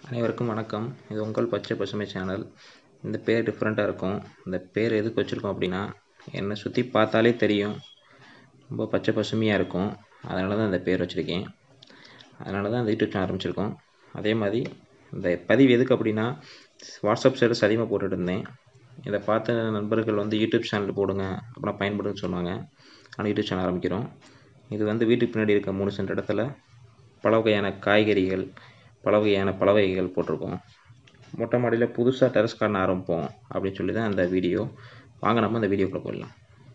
அனைவருக்கும் வணக்கம் இது உங்கள் பச்சை பசுமை சேனல் இந்த பேர் டிஃப்ரெண்ட்டாக இருக்கும் இந்த பேர் எதுக்கு வச்சுருக்கோம் அப்படின்னா என்னை சுற்றி பார்த்தாலே தெரியும் ரொம்ப பச்சை பசுமையாக இருக்கும் அதனால தான் இந்த பேர் வச்சுருக்கேன் அதனால தான் இந்த யூடியூப் சேனல் ஆரம்பிச்சிருக்கோம் அதே மாதிரி இந்த பதிவு எதுக்கு அப்படின்னா வாட்ஸ்அப் ஸ்டேட்டஸ் அதிகமாக போட்டுட்டு இருந்தேன் இதை பார்த்த நண்பர்கள் வந்து யூடியூப் சேனல் போடுங்க அப்புறம் பயன்படுன்னு சொன்னாங்க ஆனால் யூடியூப் சேனல் ஆரம்பிக்கிறோம் இது வந்து வீட்டுக்கு பின்னாடி இருக்க மூணு சென்ட் இடத்துல பல வகையான காய்கறிகள் பல வகையான பல வகைகள் போட்டிருக்கோம் மொட்டை மாடியில் புதுசாக டெரஸ் கார்டன் ஆரம்பிப்போம் அப்படின்னு சொல்லி தான் இந்த வீடியோ வாங்க நம்ம இந்த வீடியோக்குள்ளே போடலாம்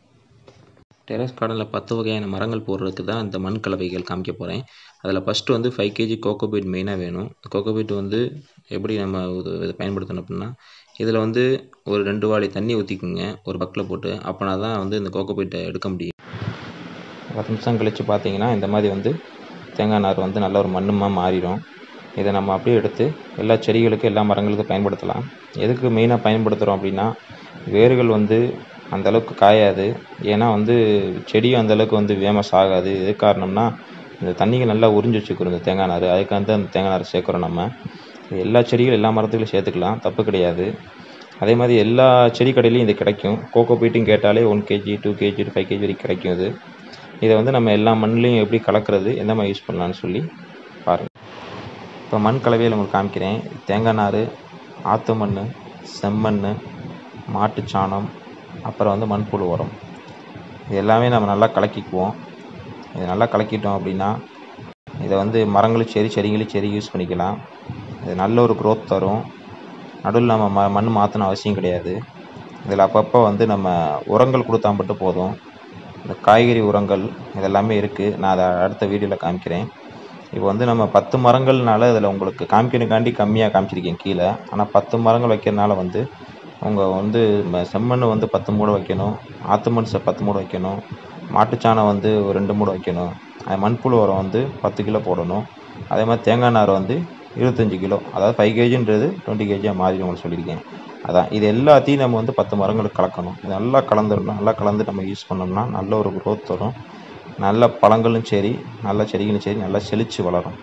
டெரஸ் கார்டனில் பத்து வகையான மரங்கள் போடுறதுக்கு தான் இந்த மண் கலவைகள் காமிக்க போகிறேன் அதில் ஃபஸ்ட்டு வந்து ஃபைவ் கேஜி கோகோபீட் மெயினாக வேணும் கோகோபீட் வந்து எப்படி நம்ம இது இதை பயன்படுத்தணும் அப்படின்னா இதில் வந்து ஒரு ரெண்டு வாளி தண்ணி ஊற்றிக்குங்க ஒரு பக்கில் போட்டு அப்போனா தான் வந்து இந்த கோகோபீட்டை எடுக்க முடியும் பத்து நிமிஷம் கழித்து பார்த்தீங்கன்னா இந்த மாதிரி வந்து தேங்காய் நார் வந்து நல்ல ஒரு மண்ணுமாக மாறிடும் இதை நம்ம அப்படியே எடுத்து எல்லா செடிகளுக்கும் எல்லா மரங்களுக்கும் பயன்படுத்தலாம் எதுக்கு மெயினாக பயன்படுத்துகிறோம் அப்படின்னா வேர்கள் வந்து அந்த அளவுக்கு காயாது ஏன்னா வந்து செடியும் அந்த அளவுக்கு வந்து ஃபேமஸ் ஆகாது எது காரணம்னா இந்த தண்ணிக்கு நல்லா உறிஞ்சி வச்சுக்கிறோம் இந்த தேங்காய் நார் அதுக்கு வந்து அந்த தேங்காய் நார் சேர்க்குறோம் நம்ம எல்லா செடிகளும் எல்லா மரத்துலையும் சேர்த்துக்கலாம் தப்பு கிடையாது அதே மாதிரி எல்லா செடி கடையிலையும் இது கிடைக்கும் கோகோ பீட்டும் கேட்டாலே one kg two kg five kg வரைக்கும் கிடைக்கும் இது இதை வந்து நம்ம எல்லா மண்ணிலையும் எப்படி கலக்கிறது எந்த மாதிரி யூஸ் பண்ணலான்னு சொல்லி பாருங்கள் இப்போ மண் கலவையில் உங்களுக்கு காமிக்கிறேன் தேங்காய் நார் ஆற்று மண் செம்மண் மாட்டுச்சாணம் அப்புறம் வந்து மண்புழு உரம் இது எல்லாமே நம்ம நல்லா கலக்கிக்குவோம் இது நல்லா கலக்கிட்டோம் அப்படின்னா இதை வந்து மரங்களும் சரி செடிகளும் சரி யூஸ் பண்ணிக்கலாம் இது நல்ல ஒரு க்ரோத் தரும் நடுவில் நம்ம ம மண் மாற்றணும் அவசியம் கிடையாது இதில் அப்பப்போ வந்து நம்ம உரங்கள் கொடுத்தா மட்டும் போதும் இந்த காய்கறி உரங்கள் இதெல்லாமே இருக்குது நான் அதை அடுத்த வீடியோவில் காமிக்கிறேன் இப்போ வந்து நம்ம பத்து மரங்கள்னால இதில் உங்களுக்கு காமிக்கணுக்காண்டி கம்மியாக காமிச்சிருக்கேன் கீழே ஆனால் பத்து மரங்கள் வைக்கிறதுனால வந்து உங்கள் வந்து செம்மண் வந்து பத்து மூடை வைக்கணும் ஆற்று மண் ச பத்து மூடை வைக்கணும் மாட்டுச்சாணம் வந்து ஒரு ரெண்டு மூடை வைக்கணும் அது மண்புழு உரம் வந்து பத்து கிலோ போடணும் அதே மாதிரி தேங்காய் நார் வந்து இருபத்தஞ்சி கிலோ அதாவது ஃபைவ் கேஜின்றது டுவெண்ட்டி கேஜியாக மாறி உங்களுக்கு சொல்லியிருக்கேன் அதான் இது எல்லாத்தையும் நம்ம வந்து பத்து மரங்களுக்கு கலக்கணும் இது நல்லா கலந்துடணும் நல்லா கலந்து நம்ம யூஸ் பண்ணோம்னா நல்ல ஒரு க்ரோத் வரும் நல்ல பழங்களும் சரி நல்ல செடிகளும் சரி நல்லா செழித்து வளரும்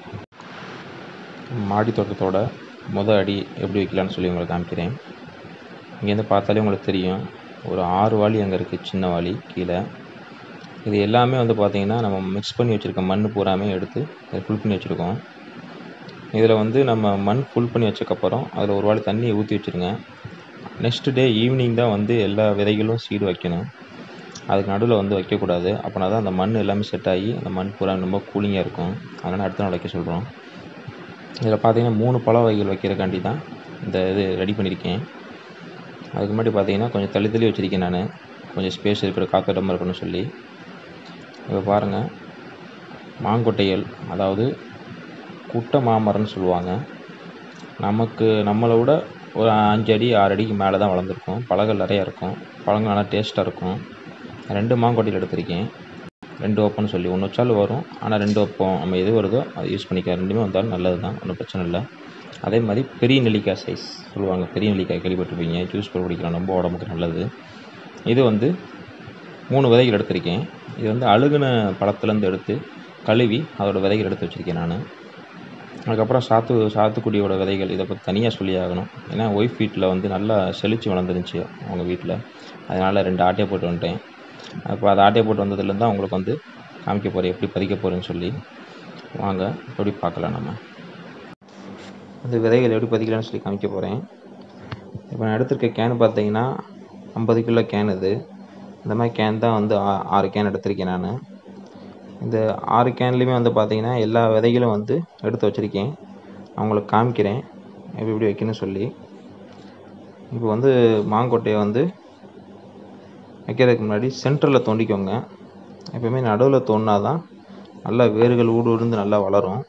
மாடி தோட்டத்தோட முத அடி எப்படி வைக்கலான்னு சொல்லி உங்களுக்கு காமிக்கிறேன் இங்கேருந்து பார்த்தாலே உங்களுக்கு தெரியும் ஒரு ஆறு வாளி அங்கே இருக்குது சின்ன வாளி கீழே இது எல்லாமே வந்து பார்த்திங்கன்னா நம்ம மிக்ஸ் பண்ணி வச்சுருக்க மண் பூராமே எடுத்து அதை ஃபுல் பண்ணி வச்சுருக்கோம் இதில் வந்து நம்ம மண் ஃபுல் பண்ணி வச்சக்கப்புறம் அதில் ஒரு வாளி தண்ணியை ஊற்றி வச்சுருங்க நெக்ஸ்ட் டே ஈவினிங் தான் வந்து எல்லா விதைகளும் சீடு வைக்கணும் அதுக்கு நடுவில் வந்து வைக்கக்கூடாது அப்படின்னா தான் அந்த மண் எல்லாமே செட் ஆகி அந்த மண் பூரா ரொம்ப கூலிங்காக இருக்கும் அதனால் அடுத்த நாள் வைக்க சொல்கிறோம் இதில் பார்த்தீங்கன்னா மூணு பழ வகைகள் வைக்கிறக்காண்டி தான் இந்த இது ரெடி பண்ணியிருக்கேன் அதுக்கு முன்னாடி பார்த்தீங்கன்னா கொஞ்சம் தள்ளி தள்ளி வச்சுருக்கேன் நான் கொஞ்சம் ஸ்பேஸ் இருக்கிற காத்தோட்டமாக இருக்கணும்னு சொல்லி இப்போ பாருங்கள் மாங்கொட்டைகள் அதாவது குட்டை மாமரம்னு சொல்லுவாங்க நமக்கு நம்மளை விட ஒரு அஞ்சு அடி ஆறு அடிக்கு மேலே தான் வளர்ந்துருக்கும் பழங்கள் நிறையா இருக்கும் பழங்கள் நல்லா டேஸ்ட்டாக இருக்கும் ரெண்டு மாங்கொட்டையில் எடுத்திருக்கேன் ரெண்டு வைப்போம்னு சொல்லி ஒன்று வச்சாலும் வரும் ஆனால் ரெண்டு வைப்போம் நம்ம எது வருதோ அது யூஸ் பண்ணிக்க ரெண்டுமே வந்தாலும் நல்லது தான் ஒன்றும் பிரச்சனை இல்லை அதே மாதிரி பெரிய நெல்லிக்காய் சைஸ் சொல்லுவாங்க பெரிய நெல்லிக்காய் கேள்விப்பட்டிருப்பீங்க ஜூஸ் போட்டு குடிக்கலாம் ரொம்ப உடம்புக்கு நல்லது இது வந்து மூணு விதைகள் எடுத்திருக்கேன் இது வந்து அழுகுன பழத்துலேருந்து எடுத்து கழுவி அதோடய விதைகள் எடுத்து வச்சுருக்கேன் நான் அதுக்கப்புறம் சாத்து சாத்துக்குடியோட விதைகள் இதை பற்றி தனியாக சொல்லி ஆகணும் ஏன்னா ஒய்ஃப் வீட்டில் வந்து நல்லா செழித்து வளர்ந்துருந்துச்சு அவங்க வீட்டில் அதனால் ரெண்டு ஆட்டையை போட்டு வந்துட்டேன் அப்போ அதை ஆட்டையை போட்டு வந்ததுலேருந்து தான் உங்களுக்கு வந்து காமிக்க போகிறேன் எப்படி பதிக்க போகிறேன்னு சொல்லி வாங்க எப்படி பார்க்கலாம் நம்ம அந்த விதைகள் எப்படி பதிக்கலாம்னு சொல்லி காமிக்க போகிறேன் இப்போ நான் எடுத்திருக்க கேனு பார்த்தீங்கன்னா ஐம்பது கிலோ கேன் இது இந்த மாதிரி கேன் தான் வந்து ஆ ஆறு கேன் எடுத்திருக்கேன் நான் இந்த ஆறு கேன்லேயுமே வந்து பார்த்தீங்கன்னா எல்லா விதைகளும் வந்து எடுத்து வச்சுருக்கேன் அவங்களுக்கு காமிக்கிறேன் எப்படி எப்படி வைக்கணும்னு சொல்லி இப்போ வந்து மாங்கொட்டையை வந்து வைக்கிறதுக்கு முன்னாடி சென்டரில் தோண்டிக்கோங்க எப்போயுமே நடுவில் தோண்டினா தான் நல்லா வேர்கள் ஊடு விழுந்து நல்லா வளரும்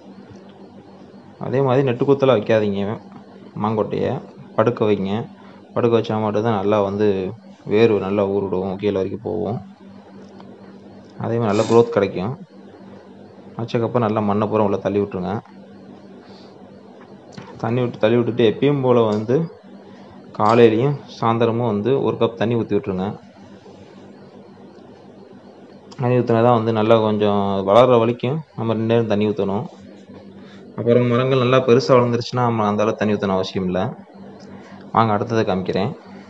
அதே மாதிரி நெட்டு குத்தலாக வைக்காதீங்க மாங்கொட்டையை படுக்க வைங்க படுக்க வச்சா மட்டும் தான் நல்லா வந்து வேர் நல்லா ஊறிடும் கீழே வரைக்கும் போகும் அதே மாதிரி நல்ல க்ரோத் கிடைக்கும் வச்சக்கப்புறம் நல்லா மண்ணை பூரா உள்ள தள்ளி விட்ருங்க தண்ணி விட்டு தள்ளி விட்டுட்டு எப்பயும் போல் வந்து காலையிலையும் சாயந்தரமும் வந்து ஒரு கப் தண்ணி ஊற்றி விட்ருங்க தண்ணி ஊற்றினா தான் வந்து நல்லா கொஞ்சம் வளர்கிற வரைக்கும் நம்ம ரெண்டு நேரம் தண்ணி ஊற்றணும் அப்புறம் மரங்கள் நல்லா பெருசாக வளர்ந்துருச்சுன்னா நம்ம அந்த அளவுக்கு தண்ணி ஊற்றணும் அவசியம் இல்லை வாங்க அடுத்ததை காமிக்கிறேன்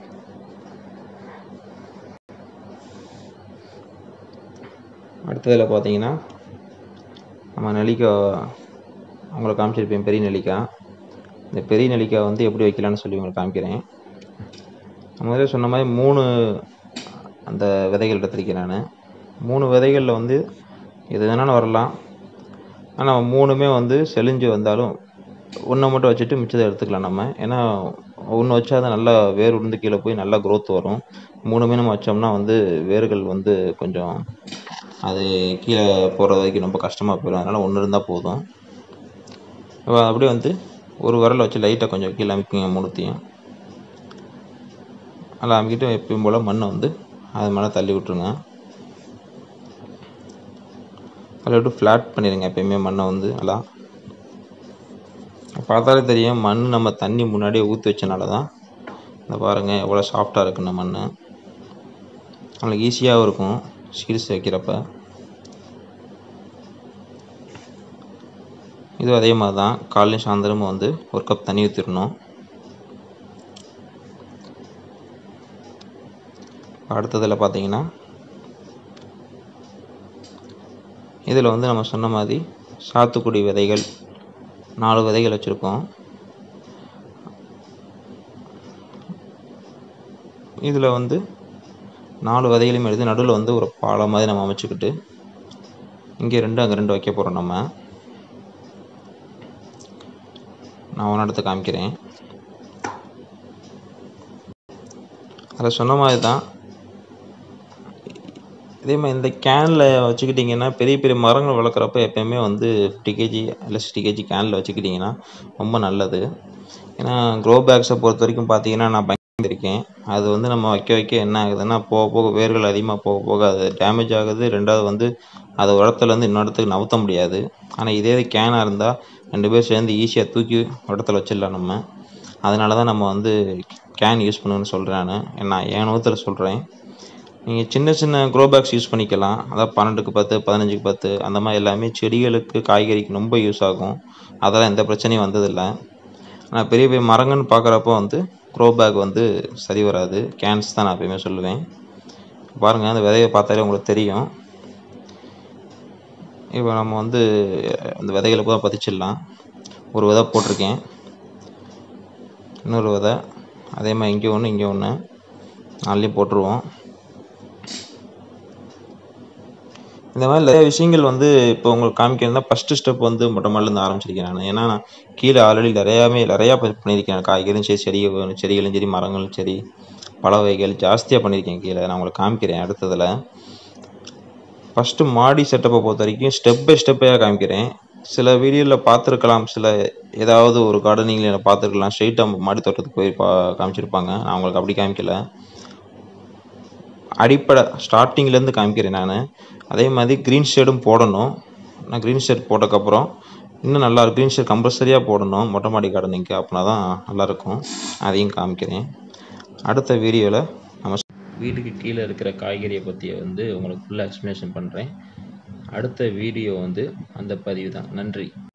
அடுத்ததில் பார்த்தீங்கன்னா நம்ம நெல்லிக்காய் உங்களுக்கு காமிச்சிருப்பேன் பெரிய நெல்லிக்காய் இந்த பெரிய நெல்லிக்காய் வந்து எப்படி வைக்கலான்னு சொல்லி உங்களுக்கு காமிக்கிறேன் நான் முதல்ல சொன்ன மாதிரி மூணு அந்த விதைகள் எடுத்திருக்கேன் நான் மூணு விதைகளில் வந்து எது வேணாலும் வரலாம் ஆனால் மூணுமே வந்து செழிஞ்சு வந்தாலும் ஒன்றை மட்டும் வச்சுட்டு மிச்சத்தை எடுத்துக்கலாம் நம்ம ஏன்னா ஒன்று வச்சா தான் நல்லா வேர் உருந்து கீழே போய் நல்லா growth வரும் மூணுமே நம்ம வச்சோம்னா வந்து வேர்கள் வந்து கொஞ்சம் அது கீழே போகிற வரைக்கும் ரொம்ப கஷ்டமாக போயிடும் அதனால் ஒன்று இருந்தால் போதும் இப்போ அப்படியே வந்து ஒரு விரலை வச்சு லைட்டாக கொஞ்சம் கீழே அமைக்குங்க மூணுத்தையும் நல்லா அமைக்கிட்டு எப்பயும் போல் மண்ணை வந்து அது மேலே தள்ளி விட்ருங்க அதில் விட்டு ஃப்ளாட் பண்ணிடுங்க எப்பயுமே மண்ணை வந்து நல்லா பார்த்தாலே தெரியும் மண் நம்ம தண்ணி முன்னாடியே ஊற்றி வச்சனால தான் இந்த பாருங்கள் எவ்வளோ சாஃப்டாக இருக்கு இந்த மண் நம்மளுக்கு ஈஸியாகவும் இருக்கும் சீட்ஸ் வைக்கிறப்ப இது அதே மாதிரி தான் காலையும் சாயந்தரமும் வந்து ஒரு கப் தண்ணி ஊற்றிடணும் அடுத்ததில் பார்த்தீங்கன்னா இதில் வந்து நம்ம சொன்ன மாதிரி சாத்துக்குடி விதைகள் நாலு விதைகள் வச்சுருக்கோம் இதில் வந்து நாலு விதைகளையும் எடுத்து நடுவில் வந்து ஒரு பாலம் மாதிரி நம்ம அமைச்சுக்கிட்டு இங்கே ரெண்டு அங்கே ரெண்டு வைக்க போகிறோம் நம்ம நான் ஒன்று எடுத்து காமிக்கிறேன் அதில் சொன்ன மாதிரி தான் இதே மாதிரி இந்த கேனில் வச்சுக்கிட்டிங்கன்னா பெரிய பெரிய மரங்கள் வளர்க்குறப்ப எப்பயுமே வந்து ஃபிஃப்டி கேஜி இல்லை சிக்ஸ்டி கேஜி கேனில் வச்சுக்கிட்டிங்கன்னா ரொம்ப நல்லது ஏன்னா க்ரோ பேக்ஸை பொறுத்த வரைக்கும் பார்த்தீங்கன்னா நான் பயந்துருக்கேன் அது வந்து நம்ம வைக்க வைக்க என்ன ஆகுதுன்னா போக போக வேர்கள் அதிகமாக போக போக அது டேமேஜ் ஆகுது ரெண்டாவது வந்து அதை ஒரு இடத்துலேருந்து இன்னொரு இடத்துக்கு நவுத்த முடியாது ஆனால் இதே இது கேனாக இருந்தால் ரெண்டு பேர் சேர்ந்து ஈஸியாக தூக்கி ஒரு இடத்துல வச்சிடலாம் நம்ம அதனால தான் நம்ம வந்து கேன் யூஸ் பண்ணுன்னு சொல்கிறேன் நான் நான் என் நூற்றில் சொல்கிறேன் நீங்கள் சின்ன சின்ன க்ரோ பேக்ஸ் யூஸ் பண்ணிக்கலாம் அதாவது பன்னெண்டுக்கு பத்து பதினஞ்சுக்கு பத்து அந்த மாதிரி எல்லாமே செடிகளுக்கு காய்கறிக்கு ரொம்ப யூஸ் ஆகும் அதெல்லாம் எந்த பிரச்சனையும் வந்ததில்லை ஆனால் பெரிய பெரிய மரங்கன்னு பார்க்குறப்போ வந்து க்ரோ பேக் வந்து சரி வராது கேன்ஸ் தான் நான் எப்பயுமே சொல்லுவேன் பாருங்கள் அந்த விதையை பார்த்தாலே உங்களுக்கு தெரியும் இப்போ நம்ம வந்து அந்த விதைகளை கூட பதிச்சிடலாம் ஒரு விதை போட்டிருக்கேன் இன்னொரு விதை அதே மாதிரி இங்கே ஒன்று இங்கே ஒன்று நாலுலேயும் போட்டுருவோம் இந்த மாதிரி நிறைய விஷயங்கள் வந்து இப்போ உங்களுக்கு காமிக்கிறதா ஃபஸ்ட்டு ஸ்டெப் வந்து மொட்டை மாடிலேருந்து ஆரம்பிச்சிருக்கேன் நான் ஏன்னா நான் கீழே ஆல்ரெடி நிறையாவே நிறையா ப- பண்ணியிருக்கேன் காய்கறியும் சரி செடி செடிகளும் சரி மரங்களும் சரி பல வகைகள் ஜாஸ்தியாக பண்ணியிருக்கேன் கீழே நான் உங்களுக்கு காமிக்கிறேன் அடுத்ததில் ஃபஸ்ட்டு மாடி செட்டப்பை பொறுத்த வரைக்கும் ஸ்டெப் பை ஸ்டெப்பாக காமிக்கிறேன் சில வீடியோவில் பார்த்துருக்கலாம் சில ஏதாவது ஒரு கார்டனிங்கில் பார்த்துருக்கலாம் ஸ்ட்ரெயிட்டாக மாடி தோட்டத்துக்கு போய் பா காமிச்சிருப்பாங்க நான் உங்களுக்கு அப்படி காமிக்கல அடிப்படை ஸ்டார்டிங்லேருந்து காமிக்கிறேன் நான் அதே மாதிரி க்ரீன் ஷேடும் போடணும் நான் க்ரீன் ஷேட் போட்டதுக்கப்புறம் இன்னும் நல்லா க்ரீன் ஷேட் கம்பல்சரியாக போடணும் மொட்டை மாடி கார்டனிங்க்கு அப்படின்னா தான் நல்லாயிருக்கும் அதையும் காமிக்கிறேன் அடுத்த வீடியோவில் நம்ம வீட்டுக்கு கீழே இருக்கிற காய்கறியை பற்றி வந்து உங்களுக்கு ஃபுல்லாக எக்ஸ்ப்ளனேஷன் பண்ணுறேன் அடுத்த வீடியோ வந்து அந்த பதிவு தான் நன்றி